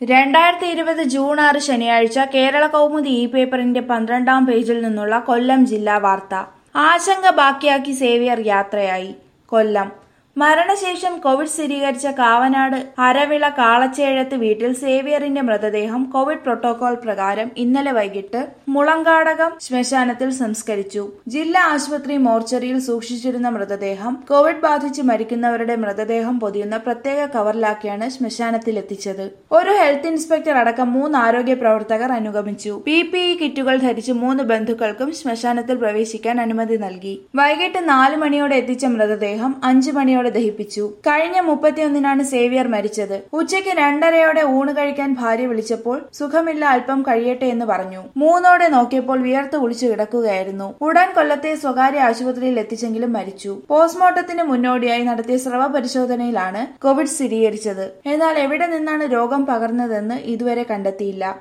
രണ്ടായിരത്തി ഇരുപത് ജൂൺ ആറ് ശനിയാഴ്ച കേരള കൗമുദി ഇ പേപ്പറിന്റെ പന്ത്രണ്ടാം പേജിൽ നിന്നുള്ള കൊല്ലം ജില്ലാ വാർത്ത ആശങ്ക ബാക്കിയാക്കി സേവിയർ യാത്രയായി കൊല്ലം മരണശേഷം കോവിഡ് സ്ഥിരീകരിച്ച കാവനാട് അരവിള കാളച്ചേഴത്ത് വീട്ടിൽ സേവിയറിന്റെ മൃതദേഹം കോവിഡ് പ്രോട്ടോകോൾ പ്രകാരം ഇന്നലെ വൈകിട്ട് മുളങ്കാടകം ശ്മശാനത്തിൽ സംസ്കരിച്ചു ജില്ലാ ആശുപത്രി മോർച്ചറിയിൽ സൂക്ഷിച്ചിരുന്ന മൃതദേഹം കോവിഡ് ബാധിച്ച് മരിക്കുന്നവരുടെ മൃതദേഹം പൊതിയുന്ന പ്രത്യേക കവറിലാക്കിയാണ് ശ്മശാനത്തിൽ എത്തിച്ചത് ഒരു ഹെൽത്ത് ഇൻസ്പെക്ടർ അടക്കം മൂന്ന് ആരോഗ്യ പ്രവർത്തകർ അനുഗമിച്ചു പി പി ഇ കിറ്റുകൾ ധരിച്ച് മൂന്ന് ബന്ധുക്കൾക്കും ശ്മശാനത്തിൽ പ്രവേശിക്കാൻ അനുമതി നൽകി വൈകിട്ട് നാല് മണിയോടെ എത്തിച്ച മൃതദേഹം അഞ്ചു മണിയോടെ ദഹിപ്പിച്ചു കഴിഞ്ഞ മുപ്പത്തിയൊന്നിനാണ് സേവിയർ മരിച്ചത് ഉച്ചയ്ക്ക് രണ്ടരയോടെ ഊണ് കഴിക്കാൻ ഭാര്യ വിളിച്ചപ്പോൾ സുഖമില്ല അല്പം കഴിയട്ടെ എന്ന് പറഞ്ഞു മൂന്നോടെ നോക്കിയപ്പോൾ വിയർത്ത് കുളിച്ചു കിടക്കുകയായിരുന്നു ഉടൻ കൊല്ലത്തെ സ്വകാര്യ ആശുപത്രിയിൽ എത്തിച്ചെങ്കിലും മരിച്ചു പോസ്റ്റ്മോർട്ടത്തിന് മുന്നോടിയായി നടത്തിയ സ്രവ പരിശോധനയിലാണ് കോവിഡ് സ്ഥിരീകരിച്ചത് എന്നാൽ എവിടെ നിന്നാണ് രോഗം പകർന്നതെന്ന് ഇതുവരെ കണ്ടെത്തിയില്ല